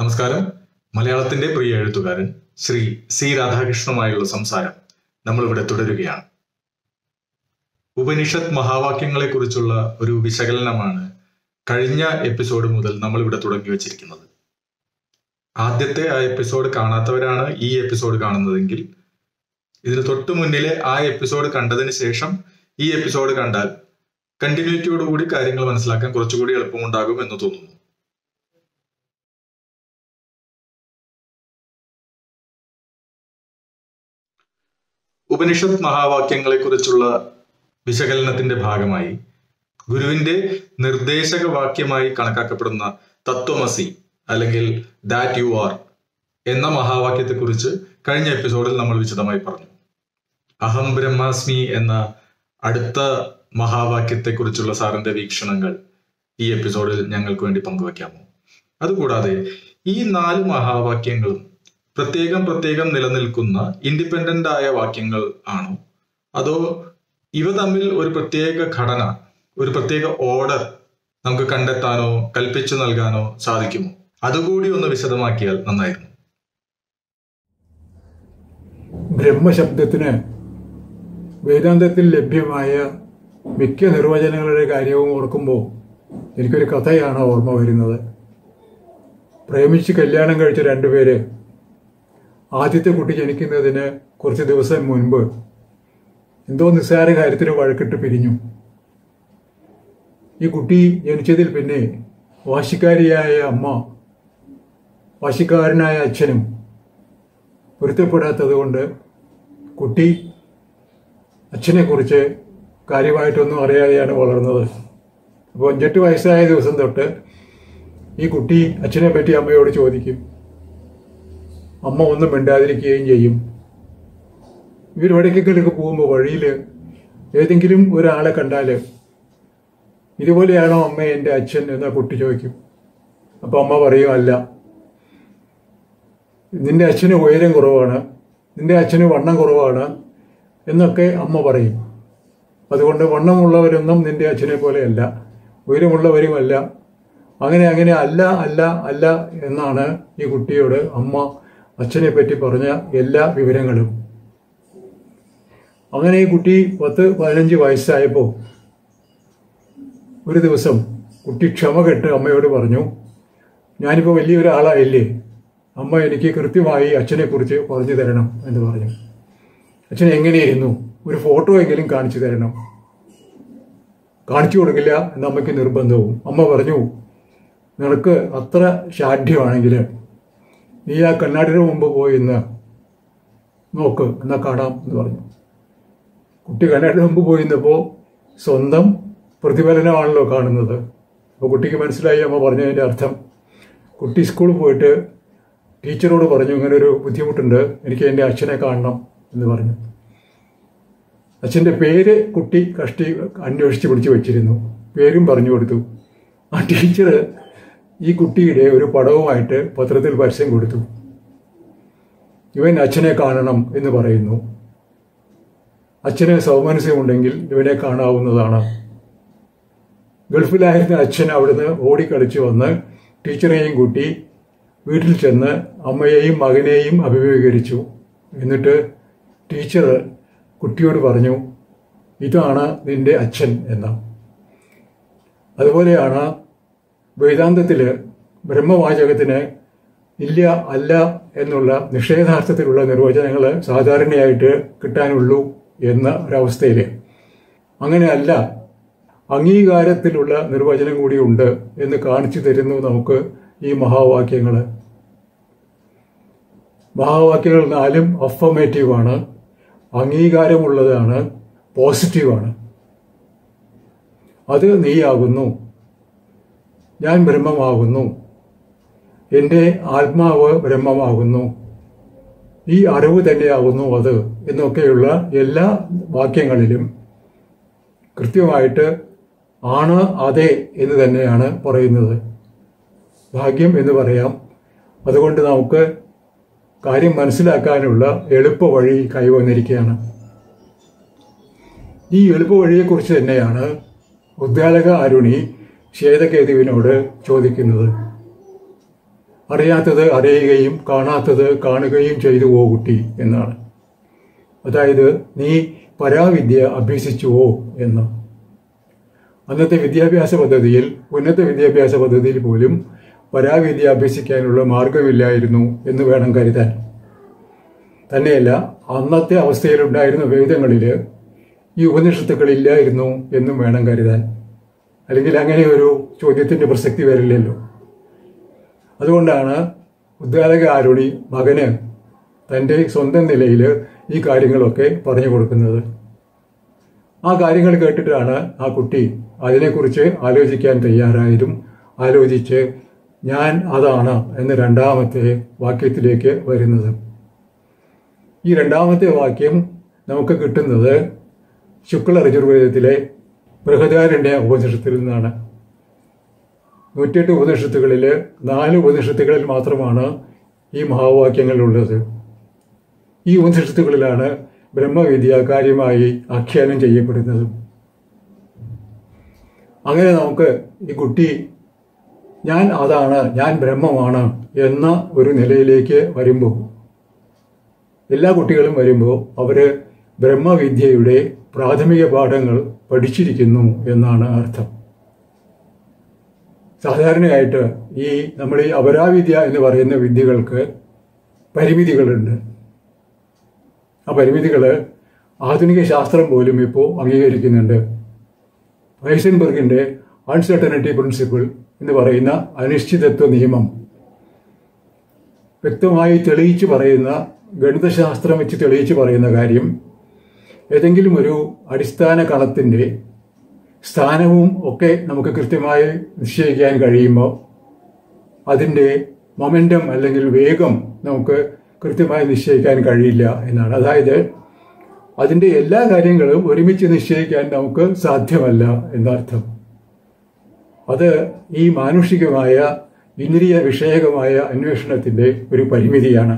നമസ്കാരം മലയാളത്തിന്റെ പ്രിയ എഴുത്തുകാരൻ ശ്രീ സി രാധാകൃഷ്ണനുമായുള്ള സംസാരം നമ്മളിവിടെ തുടരുകയാണ് ഉപനിഷത്ത് മഹാവാക്യങ്ങളെ കുറിച്ചുള്ള ഒരു വിശകലനമാണ് കഴിഞ്ഞ എപ്പിസോഡ് മുതൽ നമ്മളിവിടെ തുടങ്ങി വച്ചിരിക്കുന്നത് ആദ്യത്തെ ആ എപ്പിസോഡ് കാണാത്തവരാണ് ഈ എപ്പിസോഡ് കാണുന്നതെങ്കിൽ ഇതിന് തൊട്ട് മുന്നിലെ ആ എപ്പിസോഡ് കണ്ടതിന് ശേഷം ഈ എപ്പിസോഡ് കണ്ടാൽ കണ്ടിന്യൂറ്റിയോടുകൂടി കാര്യങ്ങൾ മനസ്സിലാക്കാൻ കുറച്ചുകൂടി എളുപ്പമുണ്ടാകും എന്ന് തോന്നുന്നു ഉപനിഷത്ത് മഹാവാക്യങ്ങളെ കുറിച്ചുള്ള വിശകലനത്തിന്റെ ഭാഗമായി ഗുരുവിന്റെ നിർദ്ദേശക വാക്യമായി കണക്കാക്കപ്പെടുന്ന തത്വമസി അല്ലെങ്കിൽ ദാറ്റ് യു ആർ എന്ന മഹാവാക്യത്തെക്കുറിച്ച് കഴിഞ്ഞ എപ്പിസോഡിൽ നമ്മൾ വിശദമായി പറഞ്ഞു അഹം ബ്രഹ്മാസ്മി എന്ന അടുത്ത മഹാവാക്യത്തെക്കുറിച്ചുള്ള സാറിന്റെ വീക്ഷണങ്ങൾ ഈ എപ്പിസോഡിൽ ഞങ്ങൾക്ക് വേണ്ടി പങ്കുവയ്ക്കാമോ അതുകൂടാതെ ഈ നാല് മഹാവാക്യങ്ങളും പ്രത്യേകം പ്രത്യേകം നിലനിൽക്കുന്ന ഇൻഡിപെൻഡന്റ് ആയ വാക്യങ്ങൾ ആണോ അതോ ഇവ തമ്മിൽ ഒരു പ്രത്യേക ഘടന ഒരു പ്രത്യേക ഓർഡർ നമുക്ക് കണ്ടെത്താനോ കൽപ്പിച്ചു നൽകാനോ സാധിക്കുമോ അതുകൂടി ഒന്ന് വിശദമാക്കിയാൽ നന്നായിരുന്നു ബ്രഹ്മശബ്ദത്തിന് വേദാന്തത്തിൽ ലഭ്യമായ മിക്ക നിർവചനങ്ങളുടെ കാര്യവും ഓർക്കുമ്പോൾ എനിക്കൊരു കഥയാണ് ഓർമ്മ വരുന്നത് പ്രേമിച്ച് കല്യാണം കഴിച്ച രണ്ടുപേര് ആദ്യത്തെ കുട്ടി ജനിക്കുന്നതിന് കുറച്ച് ദിവസം മുൻപ് എന്തോ നിസ്സാര കാര്യത്തിന് വഴക്കിട്ട് പിരിഞ്ഞു ഈ കുട്ടി ജനിച്ചതിൽ പിന്നെ വാശിക്കാരിയായ അമ്മ വാശിക്കാരനായ അച്ഛനും പൊരുത്തപ്പെടാത്തത് കൊണ്ട് കുട്ടി അച്ഛനെക്കുറിച്ച് കാര്യമായിട്ടൊന്നും അറിയാതെയാണ് വളർന്നത് അപ്പോൾ അഞ്ചെട്ട് വയസ്സായ ദിവസം തൊട്ട് ഈ കുട്ടി അച്ഛനെ പറ്റി അമ്മയോട് ചോദിക്കും അമ്മ ഒന്നും മിണ്ടാതിരിക്കുകയും ചെയ്യും ഇവർ വടക്കേക്കലേക്ക് പോകുമ്പോൾ വഴിയിൽ ഏതെങ്കിലും ഒരാളെ കണ്ടാൽ ഇതുപോലെയാണോ അമ്മ എൻ്റെ അച്ഛൻ എന്ന കുട്ടി ചോദിക്കും അപ്പോൾ അമ്മ പറയും അല്ല നിന്റെ അച്ഛന് ഉയരം കുറവാണ് നിന്റെ അച്ഛന് വണ്ണം കുറവാണ് എന്നൊക്കെ അമ്മ പറയും അതുകൊണ്ട് വണ്ണമുള്ളവരൊന്നും നിന്റെ അച്ഛനെ പോലെയല്ല ഉയരമുള്ളവരുമല്ല അങ്ങനെ അങ്ങനെ അല്ല അല്ല അല്ല എന്നാണ് ഈ കുട്ടിയോട് അമ്മ അച്ഛനെ പറ്റി പറഞ്ഞ എല്ലാ വിവരങ്ങളും അങ്ങനെ ഈ കുട്ടി പത്ത് പതിനഞ്ച് വയസ്സായപ്പോൾ ഒരു ദിവസം കുട്ടി ക്ഷമ കെട്ട് അമ്മയോട് പറഞ്ഞു ഞാനിപ്പോൾ വലിയൊരാളായില്ലേ അമ്മ എനിക്ക് കൃത്യമായി അച്ഛനെക്കുറിച്ച് പറഞ്ഞു തരണം എന്ന് പറഞ്ഞു അച്ഛൻ എങ്ങനെയായിരുന്നു ഒരു ഫോട്ടോ എങ്കിലും കാണിച്ചു തരണം കാണിച്ചു കൊടുക്കില്ല എന്ന് അമ്മയ്ക്ക് നിർബന്ധവും അമ്മ പറഞ്ഞു നിനക്ക് അത്ര ഷാഠ്യമാണെങ്കിൽ നീ ആ കണ്ണാടിയുടെ മുമ്പ് പോയി ഇന്ന് നോക്ക് എന്നാ കാണാം എന്ന് പറഞ്ഞു കുട്ടി കണ്ണാടിയുടെ മുമ്പ് പോയി ഇന്നപ്പോൾ സ്വന്തം പ്രതിഫലനമാണല്ലോ കാണുന്നത് അപ്പോൾ കുട്ടിക്ക് മനസ്സിലായി അമ്മ പറഞ്ഞതിൻ്റെ അർത്ഥം കുട്ടി സ്കൂളിൽ പോയിട്ട് ടീച്ചറോട് പറഞ്ഞു ഇങ്ങനെ ഒരു ബുദ്ധിമുട്ടുണ്ട് എനിക്ക് എൻ്റെ അച്ഛനെ കാണണം എന്ന് പറഞ്ഞു അച്ഛൻ്റെ പേര് കുട്ടി കഷ്ടി അന്വേഷിച്ച് പിടിച്ച് വെച്ചിരുന്നു പേരും പറഞ്ഞു കൊടുത്തു ആ ടീച്ചർ ഈ കുട്ടിയുടെ ഒരു പടവുമായിട്ട് പത്രത്തിൽ പരസ്യം കൊടുത്തു ഇവൻ അച്ഛനെ കാണണം എന്ന് പറയുന്നു അച്ഛന് സൗമനസ്യമുണ്ടെങ്കിൽ ഇവനെ കാണാവുന്നതാണ് ഗൾഫിലായിരുന്ന അച്ഛൻ അവിടുന്ന് ഓടിക്കളിച്ച് വന്ന് ടീച്ചറെയും കൂട്ടി വീട്ടിൽ ചെന്ന് അമ്മയെയും മകനെയും അഭിമുഖീകരിച്ചു എന്നിട്ട് ടീച്ചർ കുട്ടിയോട് പറഞ്ഞു ഇതാണ് നിന്റെ അച്ഛൻ എന്ന് അതുപോലെയാണ് വേദാന്തത്തിൽ ബ്രഹ്മവാചകത്തിന് ഇല്ല അല്ല എന്നുള്ള നിഷേധാർത്ഥത്തിലുള്ള നിർവചനങ്ങൾ സാധാരണയായിട്ട് കിട്ടാനുള്ളൂ എന്ന ഒരവസ്ഥയിൽ അങ്ങനെയല്ല അംഗീകാരത്തിലുള്ള നിർവചനം കൂടി ഉണ്ട് എന്ന് കാണിച്ചു തരുന്നു നമുക്ക് ഈ മഹാവാക്യങ്ങൾ മഹാവാക്യങ്ങൾ നാലും അഫമേറ്റീവാണ് അംഗീകാരമുള്ളതാണ് പോസിറ്റീവാണ് അത് നീയാകുന്നു ഞാൻ ബ്രഹ്മമാകുന്നു എൻ്റെ ആത്മാവ് ബ്രഹ്മമാകുന്നു ഈ അറിവ് തന്നെയാകുന്നു അത് എന്നൊക്കെയുള്ള എല്ലാ വാക്യങ്ങളിലും കൃത്യമായിട്ട് ആണ് അതെ എന്ന് തന്നെയാണ് പറയുന്നത് ഭാഗ്യം എന്ന് പറയാം അതുകൊണ്ട് നമുക്ക് കാര്യം മനസ്സിലാക്കാനുള്ള എളുപ്പ വഴി കൈവന്നിരിക്കുകയാണ് ഈ എളുപ്പ വഴിയെക്കുറിച്ച് തന്നെയാണ് ഉദ്ദാലക അരുണി ശ്വേതകേതുവിനോട് ചോദിക്കുന്നത് അറിയാത്തത് അറിയുകയും കാണാത്തത് കാണുകയും ചെയ്തു ഓ കുട്ടി എന്നാണ് അതായത് നീ പരാവിദ്യ അഭ്യസിച്ചുവോ എന്ന് അന്നത്തെ വിദ്യാഭ്യാസ പദ്ധതിയിൽ ഉന്നത വിദ്യാഭ്യാസ പദ്ധതിയിൽ പോലും പരാവിദ്യ അഭ്യസിക്കാനുള്ള മാർഗമില്ലായിരുന്നു എന്ന് വേണം കരുതാൻ തന്നെയല്ല അന്നത്തെ അവസ്ഥയിലുണ്ടായിരുന്ന വേദങ്ങളിൽ ഈ ഉപനിഷത്തുക്കളില്ലായിരുന്നു എന്നും വേണം കരുതാൻ അല്ലെങ്കിൽ അങ്ങനെ ഒരു ചോദ്യത്തിന്റെ പ്രസക്തി വരില്ലല്ലോ അതുകൊണ്ടാണ് ഉദ്ഘാടക ആരുണി മകന് തൻ്റെ സ്വന്തം നിലയിൽ ഈ കാര്യങ്ങളൊക്കെ പറഞ്ഞു കൊടുക്കുന്നത് ആ കാര്യങ്ങൾ കേട്ടിട്ടാണ് ആ കുട്ടി അതിനെക്കുറിച്ച് ആലോചിക്കാൻ തയ്യാറായതും ആലോചിച്ച് ഞാൻ അതാണ് എന്ന രണ്ടാമത്തെ വാക്യത്തിലേക്ക് വരുന്നത് ഈ രണ്ടാമത്തെ വാക്യം നമുക്ക് കിട്ടുന്നത് ശുക്ല യജുർവേദത്തിലെ ബൃഹദാരണ്യ ഉപനിഷത്തിൽ നിന്നാണ് നൂറ്റിയെട്ട് ഉപനിഷത്തുകളിൽ നാല് ഉപനിഷത്തുകളിൽ മാത്രമാണ് ഈ മഹാവാക്യങ്ങളുള്ളത് ഈ ഉപനിഷത്തുകളിലാണ് ബ്രഹ്മവിദ്യ കാര്യമായി ആഖ്യാനം ചെയ്യപ്പെടുന്നത് അങ്ങനെ നമുക്ക് ഈ കുട്ടി ഞാൻ അതാണ് ഞാൻ ബ്രഹ്മമാണ് എന്ന ഒരു നിലയിലേക്ക് വരുമ്പോൾ എല്ലാ കുട്ടികളും വരുമ്പോൾ അവര് ബ്രഹ്മവിദ്യയുടെ പ്രാഥമിക പാഠങ്ങൾ പഠിച്ചിരിക്കുന്നു എന്നാണ് അർത്ഥം സാധാരണയായിട്ട് ഈ നമ്മൾ ഈ അപരാവിദ്യ എന്ന് പറയുന്ന വിദ്യകൾക്ക് പരിമിതികളുണ്ട് ആ പരിമിതികൾ ആധുനിക ശാസ്ത്രം പോലും ഇപ്പോൾ അംഗീകരിക്കുന്നുണ്ട് ഹൈസൻബർഗിന്റെ അൺസർട്ടനിറ്റി പ്രിൻസിപ്പിൾ എന്ന് പറയുന്ന അനിശ്ചിതത്വ നിയമം വ്യക്തമായി തെളിയിച്ചു പറയുന്ന ഗണിതശാസ്ത്രം വെച്ച് തെളിയിച്ചു പറയുന്ന കാര്യം ഏതെങ്കിലും ഒരു അടിസ്ഥാന കണത്തിന്റെ സ്ഥാനവും ഒക്കെ നമുക്ക് കൃത്യമായി നിശ്ചയിക്കാൻ കഴിയുമ്പോൾ അതിൻ്റെ മൊമെൻറ്റം അല്ലെങ്കിൽ വേഗം നമുക്ക് കൃത്യമായി നിശ്ചയിക്കാൻ കഴിയില്ല എന്നാണ് അതായത് അതിൻ്റെ എല്ലാ കാര്യങ്ങളും ഒരുമിച്ച് നിശ്ചയിക്കാൻ നമുക്ക് സാധ്യമല്ല എന്നർത്ഥം അത് ഈ മാനുഷികമായ ഇന്ദ്രിയ വിഷയകമായ അന്വേഷണത്തിൻ്റെ ഒരു പരിമിതിയാണ്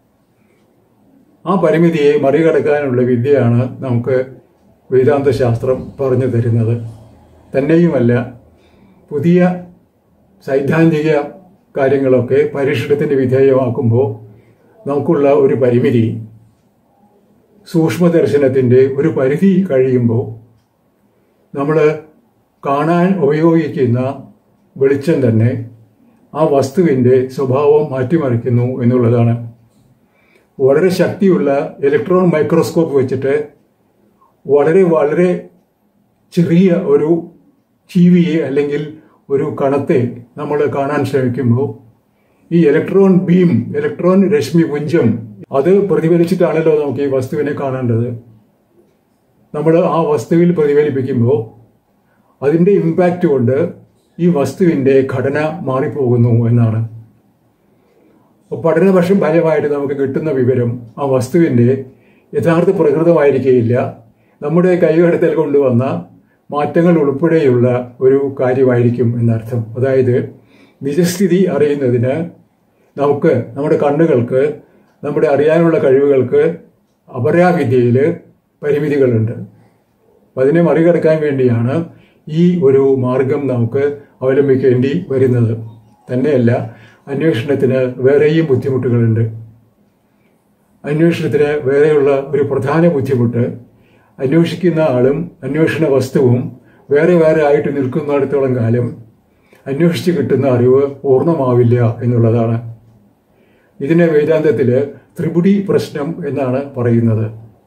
ആ പരിമിതിയെ മറികടക്കാനുള്ള വിദ്യയാണ് നമുക്ക് വേദാന്ത ശാസ്ത്രം പറഞ്ഞു തരുന്നത് തന്നെയുമല്ല പുതിയ സൈദ്ധാന്തിക കാര്യങ്ങളൊക്കെ പരീക്ഷണത്തിന് വിധേയമാക്കുമ്പോൾ നമുക്കുള്ള ഒരു പരിമിതി സൂക്ഷ്മദർശനത്തിൻ്റെ ഒരു പരിധി കഴിയുമ്പോൾ നമ്മൾ കാണാൻ ഉപയോഗിക്കുന്ന വെളിച്ചം തന്നെ ആ വസ്തുവിൻ്റെ സ്വഭാവം മാറ്റിമറിക്കുന്നു എന്നുള്ളതാണ് വളരെ ശക്തിയുള്ള ഇലക്ട്രോൺ മൈക്രോസ്കോപ്പ് വെച്ചിട്ട് വളരെ വളരെ ചെറിയ ഒരു ജീവിയെ അല്ലെങ്കിൽ ഒരു കണത്തെ നമ്മൾ കാണാൻ ശ്രമിക്കുമ്പോൾ ഈ ഇലക്ട്രോൺ ബീം ഇലക്ട്രോൺ രശ്മി പുഞ്ചം അത് പ്രതിഫലിച്ചിട്ടാണല്ലോ നമുക്ക് ഈ വസ്തുവിനെ കാണേണ്ടത് നമ്മൾ ആ വസ്തുവിൽ പ്രതിഫലിപ്പിക്കുമ്പോൾ അതിൻ്റെ ഇമ്പാക്റ്റ് കൊണ്ട് ഈ വസ്തുവിൻ്റെ ഘടന മാറിപ്പോകുന്നു എന്നാണ് പഠനപക്ഷം ഫലമായിട്ട് നമുക്ക് കിട്ടുന്ന വിവരം ആ വസ്തുവിൻ്റെ യഥാർത്ഥ പ്രകൃതമായിരിക്കുകയില്ല നമ്മുടെ കൈകടത്തൽ കൊണ്ടുവന്ന മാറ്റങ്ങൾ ഉൾപ്പെടെയുള്ള ഒരു കാര്യമായിരിക്കും എന്നർത്ഥം അതായത് നിജസ്ഥിതി അറിയുന്നതിന് നമുക്ക് നമ്മുടെ കണ്ണുകൾക്ക് നമ്മുടെ അറിയാനുള്ള കഴിവുകൾക്ക് അപരാവിദ്യയിൽ പരിമിതികളുണ്ട് അതിനെ മറികടക്കാൻ വേണ്ടിയാണ് ഈ ഒരു മാർഗം നമുക്ക് അവലംബിക്കേണ്ടി വരുന്നത് തന്നെയല്ല അന്വേഷണത്തിന് വേറെയും ബുദ്ധിമുട്ടുകളുണ്ട് അന്വേഷണത്തിന് വേറെയുള്ള ഒരു പ്രധാന ബുദ്ധിമുട്ട് അന്വേഷിക്കുന്ന ആളും അന്വേഷണ വസ്തുവും വേറെ വേറെ ആയിട്ട് നിൽക്കുന്നിടത്തോളം കാലം അന്വേഷിച്ച് കിട്ടുന്ന അറിവ് പൂർണ്ണമാവില്ല എന്നുള്ളതാണ് ഇതിനെ വേദാന്തത്തിൽ ത്രിപുടി പ്രശ്നം എന്നാണ് പറയുന്നത്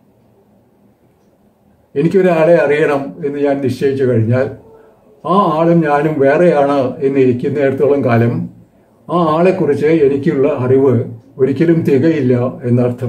എനിക്കൊരാളെ അറിയണം എന്ന് ഞാൻ നിശ്ചയിച്ചു കഴിഞ്ഞാൽ ആ ആളും ഞാനും വേറെയാണ് എന്ന് ഇരിക്കുന്നിടത്തോളം കാലം ആ ആളെക്കുറിച്ച് എനിക്കുള്ള അറിവ് ഒരിക്കലും തികയില്ല എന്നർത്ഥം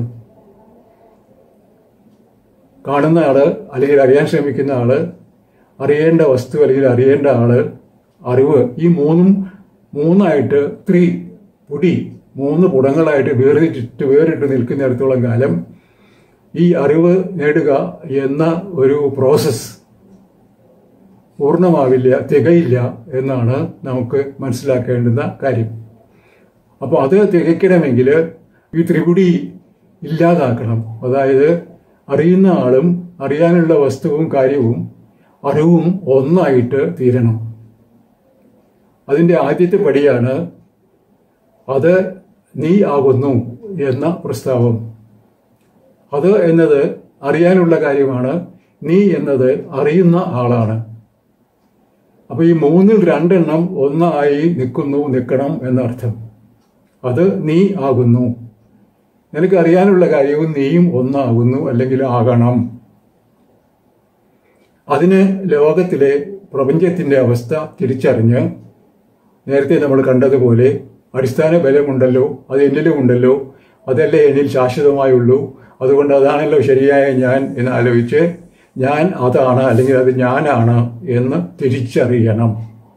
കാണുന്ന ആള് അല്ലെങ്കിൽ അറിയാൻ ശ്രമിക്കുന്ന ആള് അറിയേണ്ട വസ്തു അല്ലെങ്കിൽ അറിയേണ്ട ആള് അറിവ് ഈ മൂന്നും മൂന്നായിട്ട് ത്രീ പൊടി മൂന്ന് പുടങ്ങളായിട്ട് വേറിട്ട് വേറിട്ട് നിൽക്കുന്നിടത്തോളം കാലം ഈ അറിവ് നേടുക എന്ന ഒരു പ്രോസസ് പൂർണ്ണമാവില്ല തികയില്ല എന്നാണ് നമുക്ക് മനസ്സിലാക്കേണ്ടുന്ന കാര്യം അപ്പോൾ അത് തികയ്ക്കണമെങ്കിൽ ഈ ത്രിപുടി ഇല്ലാതാക്കണം അതായത് അറിയുന്ന ആളും അറിയാനുള്ള വസ്തുവും കാര്യവും അറിവും ഒന്നായിട്ട് തീരണം അതിൻ്റെ ആദ്യത്തെ പടിയാണ് അത് നീ ആകുന്നു എന്ന പ്രസ്താവം അത് എന്നത് അറിയാനുള്ള കാര്യമാണ് നീ എന്നത് അറിയുന്ന ആളാണ് അപ്പൊ ഈ മൂന്നിൽ രണ്ടെണ്ണം ഒന്നായി നിൽക്കുന്നു നിൽക്കണം എന്നർത്ഥം അത് നീ ആകുന്നു നിനക്ക് അറിയാനുള്ള കാര്യവും നീയും ഒന്നാകുന്നു അല്ലെങ്കിൽ ആകണം അതിന് ലോകത്തിലെ പ്രപഞ്ചത്തിന്റെ അവസ്ഥ തിരിച്ചറിഞ്ഞ് നേരത്തെ നമ്മൾ കണ്ടതുപോലെ അടിസ്ഥാന ബലമുണ്ടല്ലോ അത് എന്നിലും ഉണ്ടല്ലോ അതല്ലേ എന്നിൽ ശാശ്വതമായുള്ളൂ അതുകൊണ്ട് അതാണല്ലോ ശരിയായ ഞാൻ എന്ന് ആലോചിച്ച് ഞാൻ അതാണ് അല്ലെങ്കിൽ അത് ഞാനാണ് എന്ന് തിരിച്ചറിയണം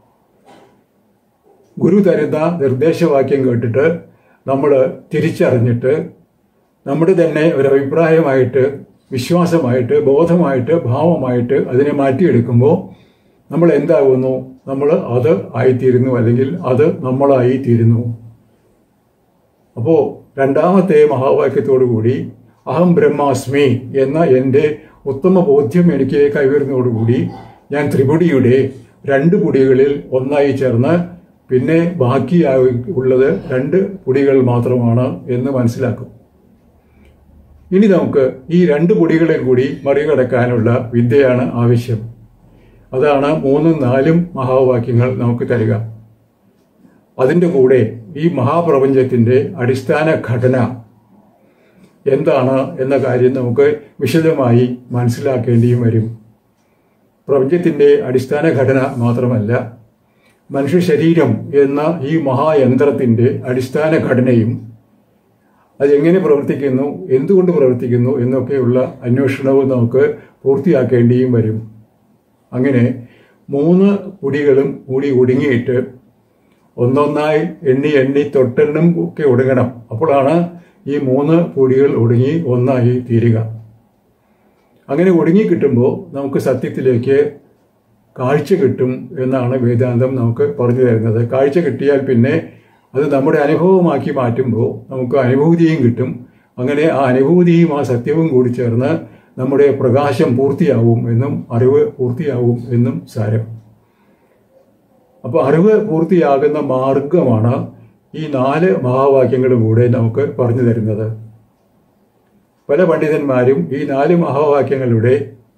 ഗുരു തരുന്ന നിർദ്ദേശവാക്യം കേട്ടിട്ട് നമ്മൾ തിരിച്ചറിഞ്ഞിട്ട് നമ്മുടെ തന്നെ ഒരു അഭിപ്രായമായിട്ട് വിശ്വാസമായിട്ട് ബോധമായിട്ട് ഭാവമായിട്ട് അതിനെ മാറ്റിയെടുക്കുമ്പോൾ നമ്മൾ എന്താകുന്നു നമ്മൾ അത് ആയിത്തീരുന്നു അല്ലെങ്കിൽ അത് നമ്മളായി തീരുന്നു അപ്പോൾ രണ്ടാമത്തെ മഹാവാക്യത്തോടു കൂടി അഹം ബ്രഹ്മാസ്മി എന്ന എൻ്റെ ഉത്തമ ബോധ്യം എനിക്ക് കൈവരുന്നതോടുകൂടി ഞാൻ ത്രിപുടിയുടെ രണ്ട് പുടികളിൽ ഒന്നായി ചേർന്ന് പിന്നെ ബാക്കിയായി ഉള്ളത് രണ്ട് പുടികൾ മാത്രമാണ് എന്ന് മനസ്സിലാക്കും ഇനി നമുക്ക് ഈ രണ്ട് പൊടികളെ കൂടി മറികടക്കാനുള്ള വിദ്യയാണ് ആവശ്യം അതാണ് മൂന്നും നാലും മഹാവാക്യങ്ങൾ നമുക്ക് തരിക അതിൻ്റെ കൂടെ ഈ മഹാപ്രപഞ്ചത്തിന്റെ അടിസ്ഥാന ഘടന എന്താണ് എന്ന കാര്യം നമുക്ക് വിശദമായി മനസ്സിലാക്കേണ്ടിയും വരും പ്രപഞ്ചത്തിന്റെ അടിസ്ഥാന ഘടന മാത്രമല്ല മനുഷ്യ ശരീരം എന്ന ഈ മഹായന്ത്രത്തിന്റെ അടിസ്ഥാന ഘടനയും അതെങ്ങനെ പ്രവർത്തിക്കുന്നു എന്തുകൊണ്ട് പ്രവർത്തിക്കുന്നു എന്നൊക്കെയുള്ള അന്വേഷണവും നമുക്ക് പൂർത്തിയാക്കേണ്ടിയും വരും അങ്ങനെ മൂന്ന് കുടികളും കൂടി ഒടുങ്ങിയിട്ട് ഒന്നൊന്നായി എണ്ണി എണ്ണി തൊട്ടെണ്ണം ഒക്കെ ഒടുങ്ങണം അപ്പോഴാണ് ഈ മൂന്ന് പൊടികൾ ഒടുങ്ങി ഒന്നായി തീരുക അങ്ങനെ ഒടുങ്ങി കിട്ടുമ്പോൾ നമുക്ക് സത്യത്തിലേക്ക് കാഴ്ച കിട്ടും എന്നാണ് വേദാന്തം നമുക്ക് പറഞ്ഞു തരുന്നത് കാഴ്ച കിട്ടിയാൽ പിന്നെ അത് നമ്മുടെ അനുഭവമാക്കി മാറ്റുമ്പോൾ നമുക്ക് അനുഭൂതിയും കിട്ടും അങ്ങനെ ആ അനുഭൂതിയും ആ സത്യവും കൂടി ചേർന്ന് നമ്മുടെ പ്രകാശം പൂർത്തിയാവും എന്നും അറിവ് പൂർത്തിയാവും എന്നും സാരം അപ്പോൾ അറിവ് പൂർത്തിയാകുന്ന മാർഗമാണ് ഈ നാല് മഹാവാക്യങ്ങളും കൂടെ നമുക്ക് പറഞ്ഞു തരുന്നത് പല പണ്ഡിതന്മാരും ഈ നാല് മഹാവാക്യങ്ങളുടെ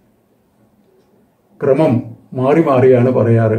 ക്രമം മാറി മാറിയാണ് പറയാറ്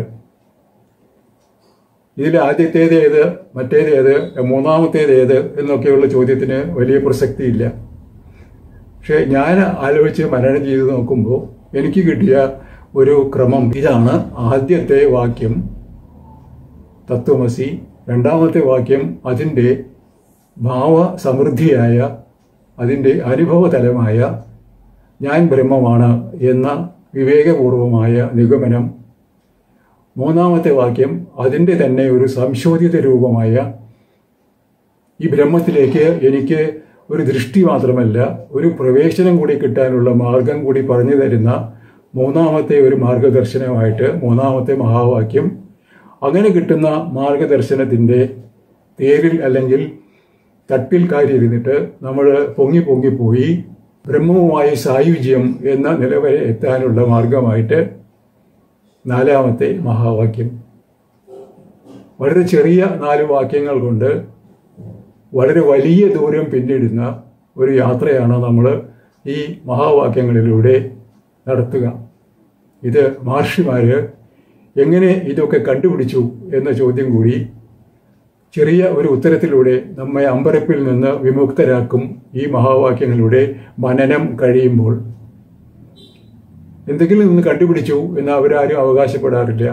ഇതിൽ ആദ്യത്തേത് ഏത് മറ്റേത് ഏത് മൂന്നാമത്തേത് ഏത് എന്നൊക്കെയുള്ള ചോദ്യത്തിന് വലിയ പ്രസക്തിയില്ല പക്ഷെ ഞാൻ ആലോചിച്ച് മനനം ചെയ്ത് നോക്കുമ്പോൾ എനിക്ക് കിട്ടിയ ഒരു ക്രമം ഇതാണ് ആദ്യത്തെ വാക്യം തത്വമസി രണ്ടാമത്തെ വാക്യം അതിൻ്റെ ഭാവ സമൃദ്ധിയായ അതിൻ്റെ അനുഭവതലമായ ഞാൻ ബ്രഹ്മമാണ് എന്ന വിവേകപൂർവമായ നിഗമനം മൂന്നാമത്തെ വാക്യം അതിൻ്റെ തന്നെ ഒരു സംശോധിത രൂപമായ ഈ ബ്രഹ്മത്തിലേക്ക് എനിക്ക് ഒരു ദൃഷ്ടി മാത്രമല്ല ഒരു പ്രവേശനം കൂടി കിട്ടാനുള്ള മാർഗം കൂടി പറഞ്ഞു തരുന്ന മൂന്നാമത്തെ ഒരു മാർഗദർശനമായിട്ട് മൂന്നാമത്തെ മഹാവാക്യം അങ്ങനെ കിട്ടുന്ന മാർഗദർശനത്തിൻ്റെ തേരിൽ അല്ലെങ്കിൽ തട്ടിൽ കയറിയിരുന്നിട്ട് നമ്മൾ പൊങ്ങി പൊങ്ങിപ്പോയി ബ്രഹ്മവുമായി സായുജ്യം എന്ന നില വരെ എത്താനുള്ള മാർഗമായിട്ട് നാലാമത്തെ മഹാവാക്യം വളരെ ചെറിയ നാല് വാക്യങ്ങൾ കൊണ്ട് വളരെ വലിയ ദൂരം പിന്നിടുന്ന ഒരു യാത്രയാണ് നമ്മൾ ഈ മഹാവാക്യങ്ങളിലൂടെ നടത്തുക ഇത് മഹർഷിമാര് എങ്ങനെ ഇതൊക്കെ കണ്ടുപിടിച്ചു എന്ന ചോദ്യം കൂടി ചെറിയ ഒരു ഉത്തരത്തിലൂടെ നമ്മെ അമ്പരപ്പിൽ നിന്ന് വിമുക്തരാക്കും ഈ മഹാവാക്യങ്ങളുടെ മനനം കഴിയുമ്പോൾ എന്തെങ്കിലും ഒന്ന് കണ്ടുപിടിച്ചു എന്ന് അവരാരും അവകാശപ്പെടാറില്ല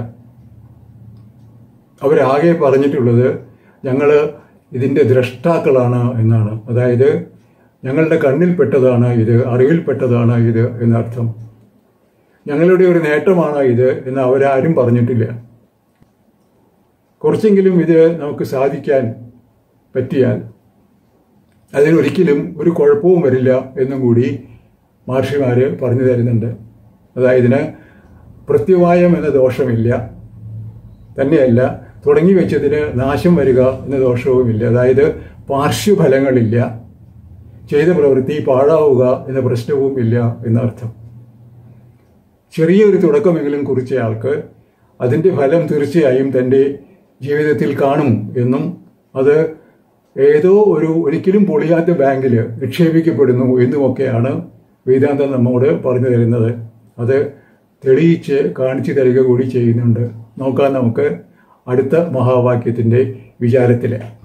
അവരാകെ പറഞ്ഞിട്ടുള്ളത് ഞങ്ങൾ ഇതിൻ്റെ ദ്രഷ്ടാക്കളാണ് എന്നാണ് അതായത് ഞങ്ങളുടെ കണ്ണിൽപ്പെട്ടതാണ് ഇത് അറിവിൽപ്പെട്ടതാണ് ഇത് എന്നർത്ഥം ഞങ്ങളുടെ ഒരു നേട്ടമാണ് ഇത് എന്ന് അവരാരും പറഞ്ഞിട്ടില്ല കുറച്ചെങ്കിലും ഇത് നമുക്ക് സാധിക്കാൻ പറ്റിയാൽ അതിനൊരിക്കലും ഒരു കുഴപ്പവും വരില്ല എന്നും കൂടി മഹർഷിമാർ പറഞ്ഞു തരുന്നുണ്ട് അതായത് ഇതിന് പ്രത്യവായം എന്ന ദോഷമില്ല തന്നെയല്ല തുടങ്ങി വെച്ചതിന് നാശം വരിക എന്ന ദോഷവുമില്ല അതായത് പാർശ്വഫലങ്ങളില്ല ചെയ്ത പ്രവൃത്തി പാഴാവുക എന്ന പ്രശ്നവും ഇല്ല എന്നർത്ഥം ചെറിയൊരു തുടക്കമെങ്കിലും കുറിച്ചയാൾക്ക് അതിൻ്റെ ഫലം തീർച്ചയായും തൻ്റെ ജീവിതത്തിൽ കാണും എന്നും അത് ഏതോ ഒരു ഒരിക്കലും പൊളിയാത്ത ബാങ്കിൽ നിക്ഷേപിക്കപ്പെടുന്നു എന്നുമൊക്കെയാണ് വേദാന്തം നമ്മോട് പറഞ്ഞു തരുന്നത് അത് തെളിയിച്ച് കാണിച്ചു തരിക കൂടി ചെയ്യുന്നുണ്ട് നോക്കാം നമുക്ക് അടുത്ത മഹാവാക്യത്തിൻ്റെ വിചാരത്തിൽ